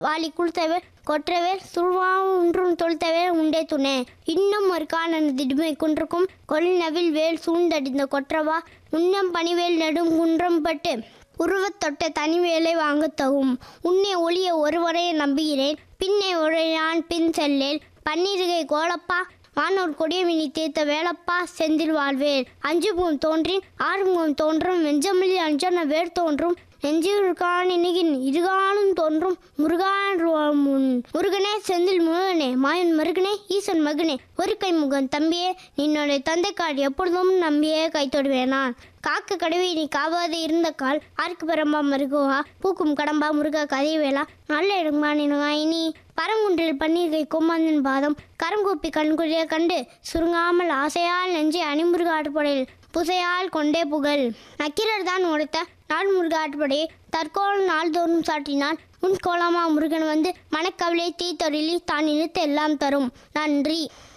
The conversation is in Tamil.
வாளி குளித்தவர் கொற்றவேல் சுழ்வாம் ஒன்றும் தொழுத்தவேல் உண்டே துணை இன்னும் ஒரு காணன் திடுமை குன்றுக்கும் கொள்நவில் வேல் சூழ்ந்தடிந்த கொற்றவா உன்னம் பணிவேல் நெடும் குன்றம் பட்டு உருவத் தொட்ட தனிவேலை வாங்கத் தகும் உன்னை ஒளிய ஒருவரை நம்புகிறேன் பின்னே உரையான் பின் செல்லேல் பன்னிருகை கோலப்பா வானோர் கொடியமினி தீர்த்த வேலப்பா செந்தில் வாழ்வேல் அஞ்சுமுகம் தோன்றின் ஆறுமுகம் தோன்றும் வெஞ்சமிழி அஞ்சன வேர் தோன்றும் நெஞ்சிருக்கான் இனிகின் இருகாலும் தோன்றும் முருகான் முன் முருகனே செந்தில் முருகனே மாயன் மருகனே ஈசன் மகனே ஒரு கை முகன் தம்பியே நின்னுடைய தந்தைக்கால் எப்பொழுதும் நம்பியே கை தொடுவேனான் காக்க கடவை நீ காவாது இருந்த கால் ஆர்க்கு பரம்பா மருகுவா பூக்கும் கடம்பா முருகா கதைவேலா நல்ல இடமா இனி பரங்குன்றில் பன்னீர்கை கொம்மாந்தன் பாதம் கரங்கூப்பி கண்குழிய கண்டு சுருங்காமல் ஆசையால் நெஞ்சை அணிமுருக ஆட்டுப்படையில் புசையால் கொண்டே புகழ் நக்கீரர் தான் உடைத்த நாள் முருக ஆட்டுப்படையை தற்கோலம் நாள்தோறும் சாட்டினான் உன் கோலமா முருகன் வந்து மனக்கவலை தீத்தொழிலி தான் இழுத்து எல்லாம் தரும் நன்றி